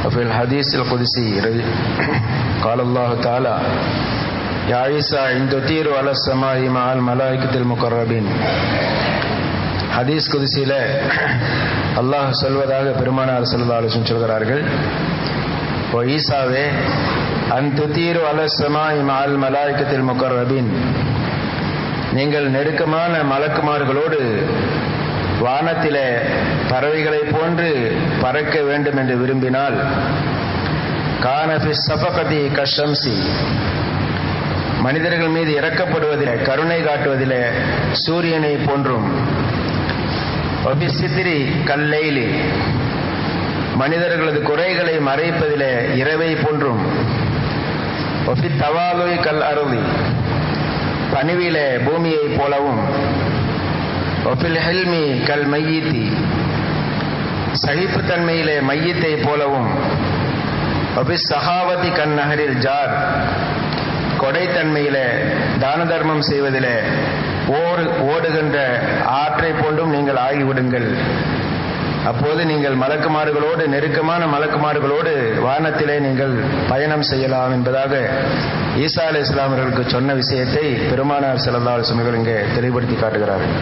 وفي الحديث القدسي قال الله تعالى يا عيسى إن تطير على السماء مع الملائكة المقربين ஹதீஸ் குதிசியில அல்லாஹ் சொல்வதாக பெருமானார் செல்வாலும் சொல்கிறார்கள் ஓ ஈசாவே அன் துத்தீரு அலசமாய் மால் மலாய்க்கத்தில் முக்கர்ரபின் நீங்கள் நெருக்கமான மலக்குமார்களோடு வானத்திலே பறவைகளை போன்று பறக்க வேண்டும் என்று விரும்பினால் கானபி சபகதி கஷம்சி மனிதர்கள் மீது இறக்கப்படுவதிலே கருணை காட்டுவதிலே சூரியனை போன்றும் ஒபிசித்திரி கல்லைலி மனிதர்களது குறைகளை மறைப்பதிலே இரவை போன்றும் ஒபி தவாலுவை கல் அருவி பணிவிலே பூமியைப் போலவும் ஒபில் ஹெல்மி கல் மையீத்தி சகிப்புத்தன்மையிலே மையத்தை போலவும் ஒபி சகாவதி கண் நகரில் ஜார் கொடைத்தன்மையிலே தான தர்மம் செய்வதிலே ஓடு ஓடுகின்ற ஆற்றை போன்றும் நீங்கள் ஆகிவிடுங்கள் அப்போது நீங்கள் மலக்குமாறுகளோடு நெருக்கமான மலக்குமாறுகளோடு வானத்திலே நீங்கள் பயணம் செய்யலாம் என்பதாக ஈசா அலி இஸ்லாமர்களுக்கு சொன்ன விஷயத்தை பெருமானார் செல்லல்லா சுமைகள் இங்கே தெளிவுபடுத்தி காட்டுகிறார்கள்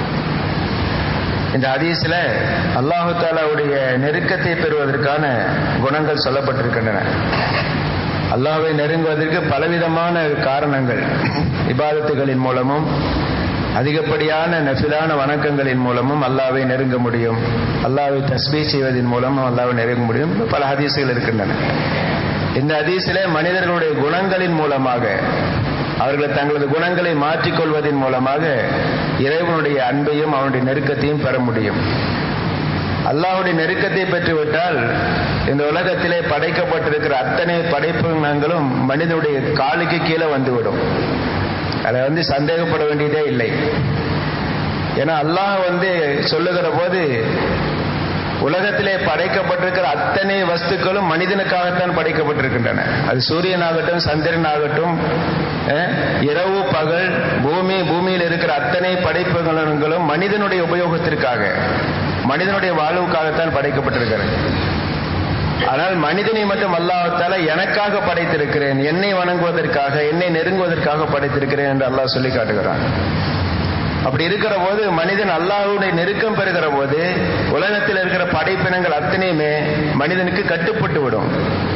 இந்த ஹதீஸில் அல்லாஹு தாலாவுடைய நெருக்கத்தை பெறுவதற்கான குணங்கள் சொல்லப்பட்டிருக்கின்றன அல்லாவை நெருங்குவதற்கு பலவிதமான காரணங்கள் இபாதத்துகளின் மூலமும் அதிகப்படியான நெஃபிலான வணக்கங்களின் மூலமும் அல்லாவை நெருங்க முடியும் அல்லாவை தஸ்பீ செய்வதன் மூலமும் அல்லாவை நெருங்க முடியும் பல ஹதீசுகள் இருக்கின்றன இந்த ஹதீஸிலே மனிதர்களுடைய குணங்களின் மூலமாக அவர்கள் தங்களது குணங்களை மாற்றிக்கொள்வதன் மூலமாக இறைவனுடைய அன்பையும் அவனுடைய நெருக்கத்தையும் பெற முடியும் அல்லாவுடைய நெருக்கத்தை பெற்றுவிட்டால் இந்த உலகத்திலே படைக்கப்பட்டிருக்கிற அத்தனை படைப்புங்களும் மனிதனுடைய காலுக்கு கீழே வந்துவிடும் அதை வந்து சந்தேகப்பட வேண்டியதே இல்லை ஏன்னா அல்லாஹ் வந்து சொல்லுகிற போது உலகத்திலே படைக்கப்பட்டிருக்கிற அத்தனை வஸ்துக்களும் மனிதனுக்காகத்தான் படைக்கப்பட்டிருக்கின்றன அது சூரியனாகட்டும் சந்திரன் ஆகட்டும் இரவு பகல் பூமி பூமியில் இருக்கிற அத்தனை படைப்புகளும் மனிதனுடைய உபயோகத்திற்காக மனிதனுடைய வாழ்வுக்காகத்தான் படைக்கப்பட்டிருக்கிறது ஆனால் மனிதனை மட்டும் அல்லாஹால எனக்காக படைத்திருக்கிறேன் என்னை வணங்குவதற்காக என்னை நெருங்குவதற்காக படைத்திருக்கிறேன் என்று அல்லாஹ் சொல்லி காட்டுகிறான் அப்படி இருக்கிற போது மனிதன் அல்லாஹுடைய நெருக்கம் பெறுகிற போது உலகத்தில் இருக்கிற படைப்பினங்கள் அத்தனையுமே மனிதனுக்கு கட்டுப்பட்டு விடும்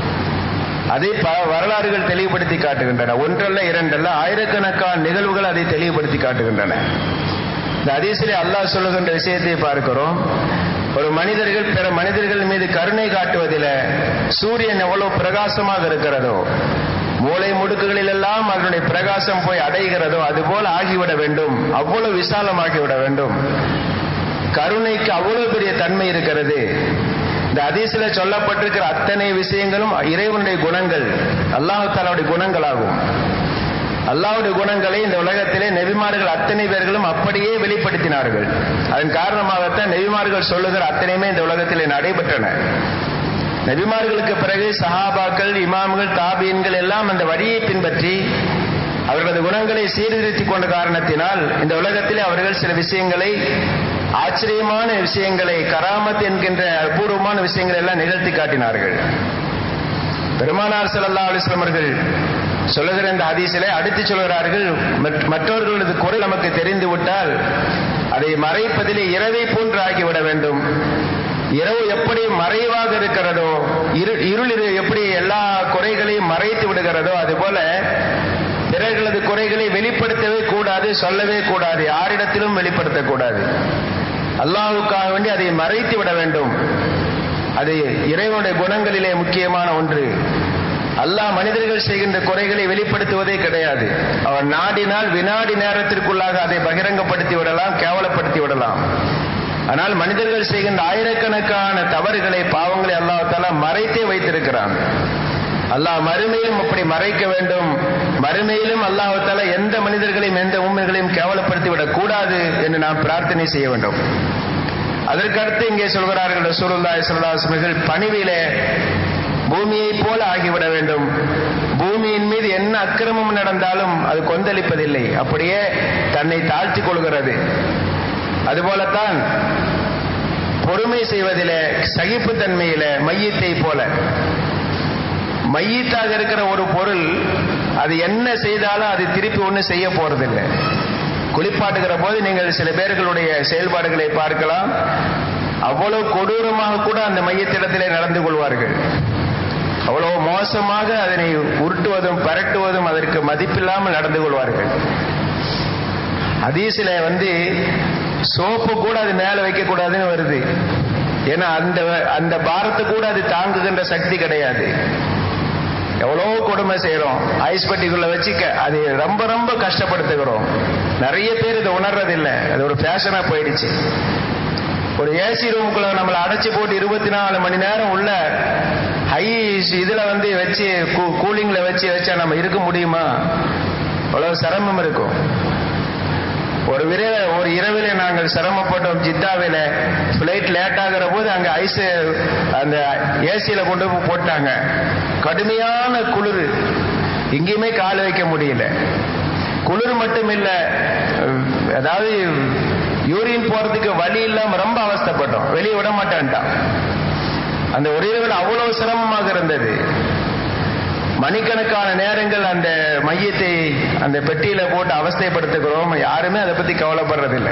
அதை ப வரலாறுகள் தெளிவுபடுத்தி காட்டுகின்றன ஒன்றல்ல இரண்டல்ல ஆயிரக்கணக்கான நிகழ்வுகள் அதை தெளிவுபடுத்தி காட்டுகின்றன இந்த அதிசலே அல்லாஹ் சொல்லுகின்ற விஷயத்தை பார்க்கிறோம் ஒரு மனிதர்கள் பிற மனிதர்கள் மீது கருணை காட்டுவதில் சூரியன் எவ்வளவு பிரகாசமாக இருக்கிறதோ மூளை முடுக்குகளில் எல்லாம் அதனுடைய பிரகாசம் போய் அடைகிறதோ அதுபோல ஆகிவிட வேண்டும் அவ்வளவு விசாலமாகிவிட வேண்டும் கருணைக்கு அவ்வளவு பெரிய தன்மை இருக்கிறது இந்த அதிசல சொல்லப்பட்டிருக்கிற அத்தனை விஷயங்களும் இறைவனுடைய குணங்கள் அல்லாஹாலுடைய குணங்களாகும் அல்லாவுடைய குணங்களை இந்த உலகத்திலே நெவிமார்கள் அத்தனை பேர்களும் அப்படியே வெளிப்படுத்தினார்கள் அதன் காரணமாகத்தான் நெவிமார்கள் சொல்லுகிற அத்தனையுமே இந்த உலகத்திலே நடைபெற்றன நபிமார்களுக்கு பிறகு சஹாபாக்கள் இமாம்கள் தாபீன்கள் எல்லாம் அந்த வழியை பின்பற்றி அவர்களது குணங்களை சீர்திருத்தி கொண்ட காரணத்தினால் இந்த உலகத்திலே அவர்கள் சில விஷயங்களை ஆச்சரியமான விஷயங்களை கராமத் என்கின்ற அபூர்வமான விஷயங்களை எல்லாம் நிகழ்த்தி காட்டினார்கள் பெருமானார் செல்லல்லா அலிஸ்லமர்கள் சொல்லுகிற இந்த ஹதீசிலே அடுத்து சொல்கிறார்கள் மற்றவர்களது குரல் நமக்கு தெரிந்து விட்டால் அதை மறைப்பதிலே இரவை போன்று ஆகிவிட வேண்டும் இரவு எப்படி மறைவாக இருக்கிறதோ இரு இருள் எப்படி எல்லா குறைகளையும் மறைத்து விடுகிறதோ அதுபோல பிறர்களது குறைகளை வெளிப்படுத்தவே கூடாது சொல்லவே கூடாது யாரிடத்திலும் வெளிப்படுத்தக்கூடாது அல்லாஹுக்காக வேண்டி அதை மறைத்து விட வேண்டும் அது இறைவனுடைய குணங்களிலே முக்கியமான ஒன்று அல்லாஹ் மனிதர்கள் செய்கின்ற குறைகளை வெளிப்படுத்துவதே கிடையாது அவன் நாடினால் வினாடி நேரத்திற்குள்ளாக அதை பகிரங்கப்படுத்தி விடலாம் கேவலப்படுத்தி விடலாம் ஆனால் மனிதர்கள் செய்கின்ற ஆயிரக்கணக்கான தவறுகளை பாவங்களை அல்லாஹால மறைத்தே வைத்திருக்கிறான் அல்லாஹ் மறுமையிலும் அப்படி மறைக்க வேண்டும் மறுமையிலும் அல்லாஹால எந்த மனிதர்களையும் எந்த உண்மைகளையும் கேவலப்படுத்தி விடக் கூடாது என்று நாம் பிரார்த்தனை செய்ய வேண்டும் அதற்கடுத்து இங்கே சொல்கிறார்கள் ரசூலுல்லாஹி ஸல்லல்லாஹு அலைஹி வஸல்லம் பணிவிலே பூமியை போல ஆகிவிட வேண்டும் பூமியின் மீது என்ன அக்கிரமம் நடந்தாலும் அது கொந்தளிப்பதில்லை அப்படியே தன்னை தாழ்த்தி கொள்கிறது அதுபோலத்தான் பொறுமை செய்வதிலே சகிப்புத்தன்மையில மையத்தை போல மையத்தாக இருக்கிற ஒரு பொருள் அது என்ன செய்தாலும் அது திருப்பி ஒன்றும் செய்ய போறதில்லை குளிப்பாட்டுகிற போது நீங்கள் சில பேர்களுடைய செயல்பாடுகளை பார்க்கலாம் அவ்வளவு கொடூரமாக கூட அந்த மையத்திடத்திலே நடந்து கொள்வார்கள் அவ்வளவு மோசமாக அதனை உருட்டுவதும் பரட்டுவதும் அதற்கு மதிப்பில்லாமல் நடந்து கொள்வார்கள் அதீசில வந்து சோப்பு கூட அது மேல வைக்க கூடாதுன்னு வருது ஏன்னா அந்த அந்த பாரத்தை கூட அது தாங்குகின்ற சக்தி கிடையாது எவ்வளோ கொடுமை செய்யறோம் ஐஸ் பட்டிக்குள்ள வச்சு அது ரொம்ப ரொம்ப கஷ்டப்படுத்துகிறோம் நிறைய பேர் இதை உணர்றதில்லை அது ஒரு ஃபேஷனா போயிடுச்சு ஒரு ஏசி ரூமுக்குள்ள நம்மளை அடைச்சி போட்டு இருபத்தி நாலு மணி நேரம் உள்ள ஹை இதுல வந்து வச்சு கூலிங்ல வச்சு வச்சா நம்ம இருக்க முடியுமா அவ்வளவு சிரமம் இருக்கும் ஒரு விர ஒரு இரவிலே நாங்கள் சிரமப்பட்டோம் ஜித்தாவில பிளைட் லேட் ஆகிற போது அங்க ஐஸ் அந்த ஏசியில கொண்டு போய் போட்டாங்க கடுமையான குளிர் எங்கேயுமே கால் வைக்க முடியல குளிர் மட்டும் இல்ல அதாவது யூரின் போறதுக்கு வழி இல்லாம ரொம்ப அவஸ்தப்பட்டோம் வெளியே விட மாட்டான்ட்டான் அந்த ஒரு இரவில் அவ்வளவு சிரமமாக இருந்தது மணிக்கணக்கான நேரங்கள் அந்த மையத்தை அந்த பெட்டியில போட்டு அவஸ்தைப்படுத்துகிறோம் யாருமே அதை பத்தி கவலைப்படுறதில்லை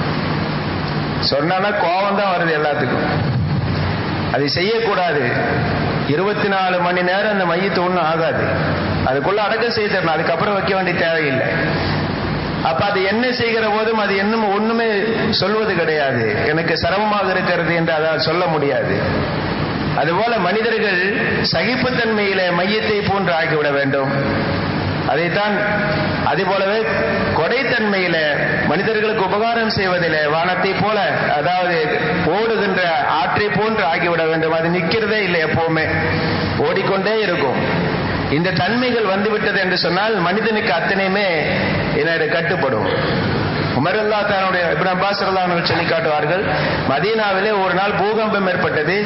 சொன்னா கோபம் தான் வருது எல்லாத்துக்கும் அதை செய்யக்கூடாது இருபத்தி நாலு மணி நேரம் அந்த மையத்தை ஒன்றும் ஆகாது அதுக்குள்ள அடக்கம் செய்திடணும் அதுக்கப்புறம் வைக்க வேண்டிய தேவையில்லை அப்ப அது என்ன செய்கிற போதும் அது இன்னும் ஒண்ணுமே சொல்வது கிடையாது எனக்கு சிரமமாக இருக்கிறது என்று அதால் சொல்ல முடியாது அதுபோல மனிதர்கள் சகிப்புத்தன்மையில மையத்தை போன்று ஆகிவிட வேண்டும் அதைத்தான் அதே போலவே கொடைத்தன்மையில மனிதர்களுக்கு உபகாரம் செய்வதில் வானத்தை போல அதாவது ஓடுகின்ற ஆற்றை போன்று ஆகிவிட வேண்டும் அது நிற்கிறதே இல்லை எப்பவுமே ஓடிக்கொண்டே இருக்கும் இந்த தன்மைகள் வந்துவிட்டது என்று சொன்னால் மனிதனுக்கு அத்தனையுமே என்ன கட்டுப்படும் உமர் அல்லா தன்னுடைய இப்ரான் அப்பாஸ் அவர்கள் சொல்லி காட்டுவார்கள் மதீனாவிலே ஒரு நாள் பூகம்பம் ஏற்பட்டது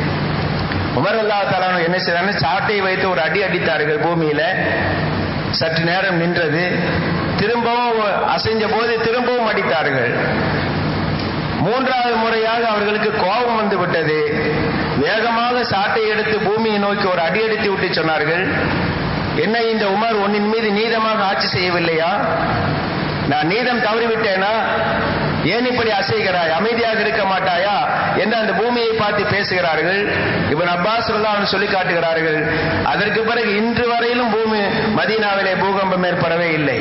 உமர் அல்லா தலானு என்ன செய்தாங்க சாட்டை வைத்து ஒரு அடி அடித்தார்கள் பூமியில சற்று நேரம் நின்றது திரும்பவும் அசைஞ்ச போது திரும்பவும் அடித்தார்கள் மூன்றாவது முறையாக அவர்களுக்கு கோபம் வந்து விட்டது வேகமாக சாட்டை எடுத்து பூமியை நோக்கி ஒரு அடி அடித்து விட்டு சொன்னார்கள் என்ன இந்த உமர் உன்னின் மீது நீதமாக ஆட்சி செய்யவில்லையா நான் நீதம் தவறிவிட்டேனா ஏன் இப்படி அசைகிறாய் அமைதியாக இருக்க மாட்டாயா என்று அந்த பூமியை பார்த்து பேசுகிறார்கள் இவன் அப்பாஸ் சொல்லி காட்டுகிறார்கள் அதற்கு பிறகு இன்று வரையிலும் பூமி மதீனாவிலே பூகம்பம் ஏற்படவே இல்லை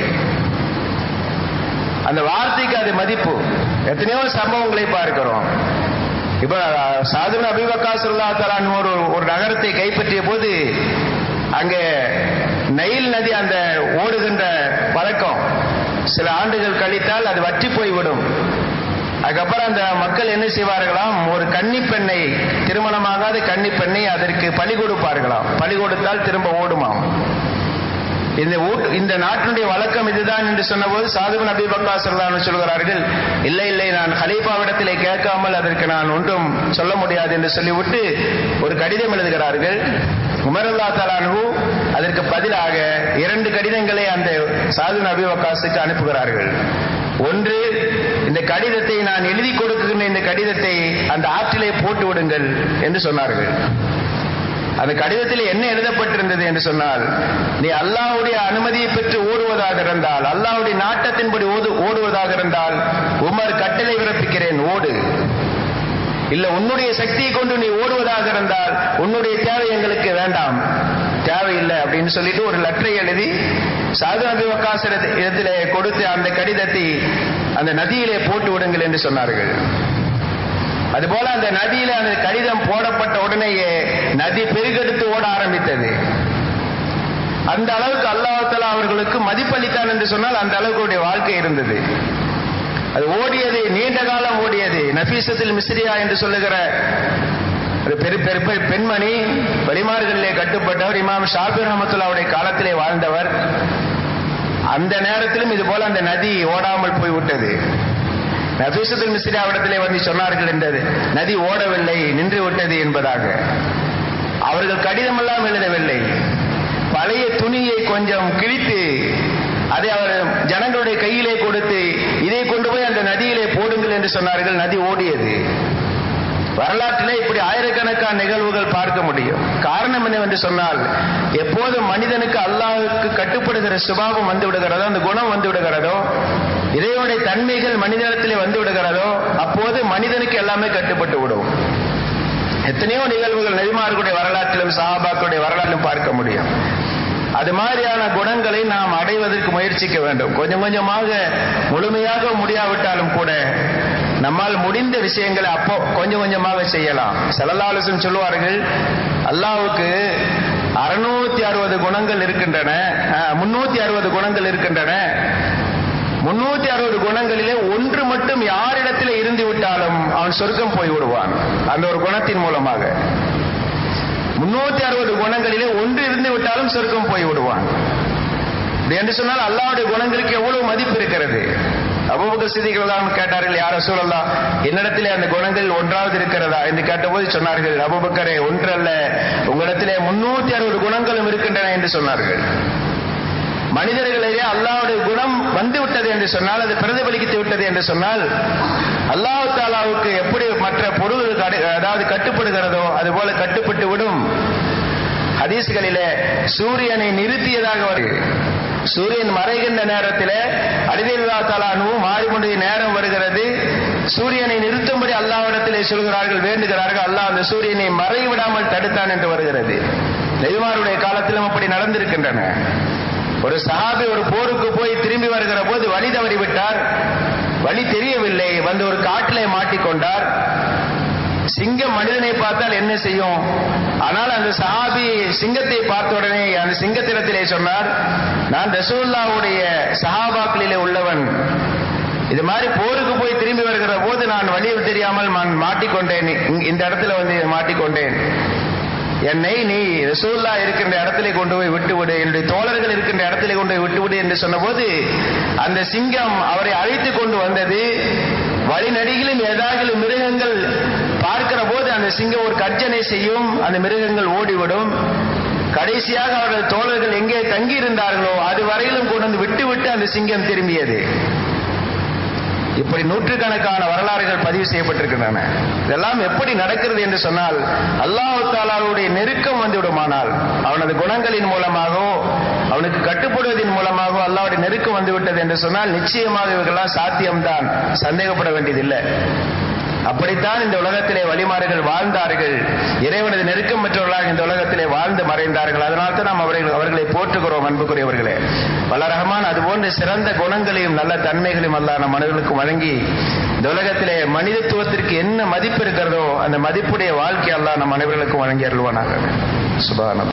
அந்த வார்த்தைக்கு அது மதிப்பு எத்தனையோ சம்பவங்களை பார்க்கிறோம் இப்ப சாதுன அபிவக்கா சொல்லா தலான் ஒரு ஒரு நகரத்தை கைப்பற்றிய போது அங்கே நைல் நதி அந்த ஓடுகின்ற பழக்கம் சில ஆண்டுகள் கழித்தால் அது வற்றி போய்விடும் அதுக்கப்புறம் அந்த மக்கள் என்ன செய்வார்களாம் ஒரு கன்னி பெண்ணை திருமணமாகாத கன்னி பெண்ணை அதற்கு பலி கொடுப்பார்களாம் பலி கொடுத்தால் திரும்ப ஓடுமாம் இந்த இந்த நாட்டினுடைய வழக்கம் இதுதான் என்று சொன்னபோது சாதுவன் அபி பக்கா சொல்லான்னு சொல்கிறார்கள் இல்லை இல்லை நான் ஹலீஃபாவிடத்திலே கேட்காமல் அதற்கு நான் ஒன்றும் சொல்ல முடியாது என்று சொல்லிவிட்டு ஒரு கடிதம் எழுதுகிறார்கள் உமரல்லா தலானு அதற்கு பதிலாக இரண்டு கடிதங்களை அந்த சாது நபி வக்காசுக்கு அனுப்புகிறார்கள் ஒன்று இந்த கடிதத்தை நான் எழுதி கொடுக்கின்ற இந்த கடிதத்தை அந்த ஆற்றிலே போட்டு விடுங்கள் என்று சொன்னார்கள் அந்த கடிதத்தில் என்ன எழுதப்பட்டிருந்தது என்று சொன்னால் நீ அல்லாவுடைய அனுமதியை பெற்று ஓடுவதாக இருந்தால் அல்லாவுடைய நாட்டத்தின்படி ஓடு ஓடுவதாக இருந்தால் உமர் கட்டளை பிறப்பிக்கிறேன் ஓடு இல்ல உன்னுடைய சக்தியை கொண்டு நீ ஓடுவதாக இருந்தால் உன்னுடைய தேவை எங்களுக்கு வேண்டாம் தேவையில்லை அப்படின்னு சொல்லிட்டு ஒரு லெட்டரை எழுதி சாது நபி வக்காஸ் இடத்திலே கொடுத்து அந்த கடிதத்தை அந்த நதியிலே போட்டு விடுங்கள் என்று சொன்னார்கள் அதுபோல அந்த நதியில அந்த கடிதம் போடப்பட்ட உடனேயே நதி பெருகெடுத்து ஓட ஆரம்பித்தது அந்த அளவுக்கு அல்லாஹால அவர்களுக்கு மதிப்பளித்தான் என்று சொன்னால் அந்த அளவுக்கு வாழ்க்கை இருந்தது அது ஓடியது நீண்ட காலம் ஓடியது நபீசத்தில் மிஸ்ரியா என்று சொல்லுகிற பெரு பெரு பெண்மணி வழிமார்களிலே கட்டுப்பட்டவர் இமாம் ஷாபிர் ரஹமத்துல்லாவுடைய காலத்திலே வாழ்ந்தவர் அந்த நேரத்திலும் இது போல அந்த நதி ஓடாமல் போய்விட்டது நபீசத்துல் மிஸ்ரியாவிடத்திலே வந்து சொன்னார்கள் என்றது நதி ஓடவில்லை நின்று விட்டது என்பதாக அவர்கள் கடிதமெல்லாம் எழுதவில்லை பழைய துணியை கொஞ்சம் கிழித்து அதை அவர் ஜனங்களுடைய கையிலே கொடுத்து இதை கொண்டு போய் அந்த நதியிலே போடுங்கள் என்று சொன்னார்கள் நதி ஓடியது வரலாற்றிலே இப்படி ஆயிரக்கணக்கான நிகழ்வுகள் பார்க்க முடியும் காரணம் என்னவென்று சொன்னால் எப்போது மனிதனுக்கு அல்லாஹுக்கு கட்டுப்படுகிற சுபாவம் வந்து விடுகிறதோ அந்த குணம் வந்து விடுகிறதோ இறைவனுடைய தன்மைகள் மனிதனத்திலே வந்து விடுகிறதோ அப்போது மனிதனுக்கு எல்லாமே கட்டுப்பட்டு விடும் எத்தனையோ நிகழ்வுகள் நெறிமார்களுடைய வரலாற்றிலும் சஹாபாக்களுடைய வரலாற்றிலும் பார்க்க முடியும் அது மாதிரியான குணங்களை நாம் அடைவதற்கு முயற்சிக்க வேண்டும் கொஞ்சம் கொஞ்சமாக முழுமையாக முடியாவிட்டாலும் கூட நம்மால் முடிந்த விஷயங்களை அப்போ கொஞ்சம் கொஞ்சமாக செய்யலாம் செலலாலசம் சொல்லுவார்கள் அல்லாவுக்கு அறுநூத்தி அறுபது குணங்கள் இருக்கின்றன முன்னூத்தி அறுபது குணங்கள் இருக்கின்றன முன்னூத்தி அறுபது குணங்களிலே ஒன்று மட்டும் யாரிடத்தில் இருந்து விட்டாலும் அவன் சொர்க்கம் போய் விடுவான் அந்த ஒரு குணத்தின் மூலமாக முன்னூத்தி அறுபது குணங்களிலே ஒன்று இருந்து விட்டாலும் சொர்க்கம் போய் விடுவான் என்று சொன்னால் அல்லாவுடைய குணங்களுக்கு எவ்வளவு மதிப்பு இருக்கிறது அபுபக்கர் சிதிகள் கேட்டார்கள் யார சூழல்லாம் என்னிடத்திலே அந்த குணங்கள் ஒன்றாவது இருக்கிறதா என்று கேட்டபோது சொன்னார்கள் அபுபக்கரே ஒன்றல்ல உங்களிடத்திலே முன்னூத்தி அறுபது குணங்களும் இருக்கின்றன என்று சொன்னார்கள் மனிதர்களிலே அல்லாவுடைய குணம் வந்து விட்டது என்று சொன்னால் அது பிரதிபலித்து விட்டது என்று சொன்னால் அல்லாஹு தாலாவுக்கு எப்படி மற்ற பொருள்கள் அதாவது கட்டுப்படுகிறதோ அது போல கட்டுப்பட்டு விடும் ஹதீஸ்களிலே சூரியனை நிறுத்தியதாக வருது சூரியன் மறைகின்ற நேரத்தில் அடிதல்லா தலானுவும் மாறிக்கொண்டே நேரம் வருகிறது சூரியனை நிறுத்தும்படி அல்லாவிடத்திலே சொல்கிறார்கள் வேண்டுகிறார்கள் அல்லாஹ் அந்த சூரியனை மறைவிடாமல் தடுத்தான் என்று வருகிறது நெய்மாருடைய காலத்திலும் அப்படி நடந்திருக்கின்றன ஒரு சஹாபி ஒரு போருக்கு போய் திரும்பி வருகிற போது வழி தவறிவிட்டார் வழி தெரியவில்லை வந்து ஒரு காட்டிலே மாட்டிக்கொண்டார் சிங்கம் மனிதனை பார்த்தால் என்ன செய்யும் ஆனால் அந்த சஹாபி சிங்கத்தை பார்த்த உடனே அந்த சிங்கத்திடத்திலே சொன்னார் நான் ரசூல்லாவுடைய சஹாபாக்களிலே உள்ளவன் இது மாதிரி போருக்கு போய் திரும்பி வருகிற போது நான் வழியில் தெரியாமல் நான் மாட்டிக்கொண்டேன் இந்த இடத்துல வந்து மாட்டிக்கொண்டேன் என்னை நீ ரசூல்லா இருக்கின்ற இடத்திலே கொண்டு போய் விட்டுவிடு என்னுடைய தோழர்கள் இருக்கின்ற இடத்திலே கொண்டு போய் விட்டுவிடு என்று சொன்னபோது அந்த சிங்கம் அவரை அழைத்து கொண்டு வந்தது வழிநடிகளும் ஏதாவது மிருகங்கள் பார்க்கிற போது அந்த சிங்கம் ஒரு கர்ஜனை செய்யும் அந்த மிருகங்கள் ஓடிவிடும் கடைசியாக அவர்கள் தோழர்கள் எங்கே தங்கி இருந்தார்களோ அது வரையிலும் கொண்டு வந்து விட்டு விட்டு அந்த சிங்கம் திரும்பியது இப்படி நூற்றுக்கணக்கான வரலாறுகள் பதிவு செய்யப்பட்டிருக்கின்றன இதெல்லாம் எப்படி நடக்கிறது என்று சொன்னால் அல்லாஹு தாலாவுடைய நெருக்கம் வந்துவிடுமானால் அவனது குணங்களின் மூலமாகவோ அவனுக்கு கட்டுப்படுவதன் மூலமாகவோ அல்லாவுடைய நெருக்கம் வந்துவிட்டது என்று சொன்னால் நிச்சயமாக இவர்கள்லாம் சாத்தியம்தான் சந்தேகப்பட வேண்டியதில்லை அப்படித்தான் இந்த உலகத்திலே வழிமாறுகள் வாழ்ந்தார்கள் இறைவனது நெருக்கம் பெற்றவர்களாக இந்த உலகத்திலே வாழ்ந்து மறைந்தார்கள் அதனால தான் நாம் அவர்கள் அவர்களை போற்றுகிறோம் அன்புக்குரியவர்களே வல்ல ரஹமான் அதுபோன்ற சிறந்த குணங்களையும் நல்ல தன்மைகளையும் அல்ல நம் மனிதர்களுக்கு வழங்கி இந்த உலகத்திலே மனிதத்துவத்திற்கு என்ன மதிப்பு இருக்கிறதோ அந்த மதிப்புடைய வாழ்க்கை அல்ல நம் அனைவர்களுக்கும் வழங்கி அருள்வானாக சுபானம்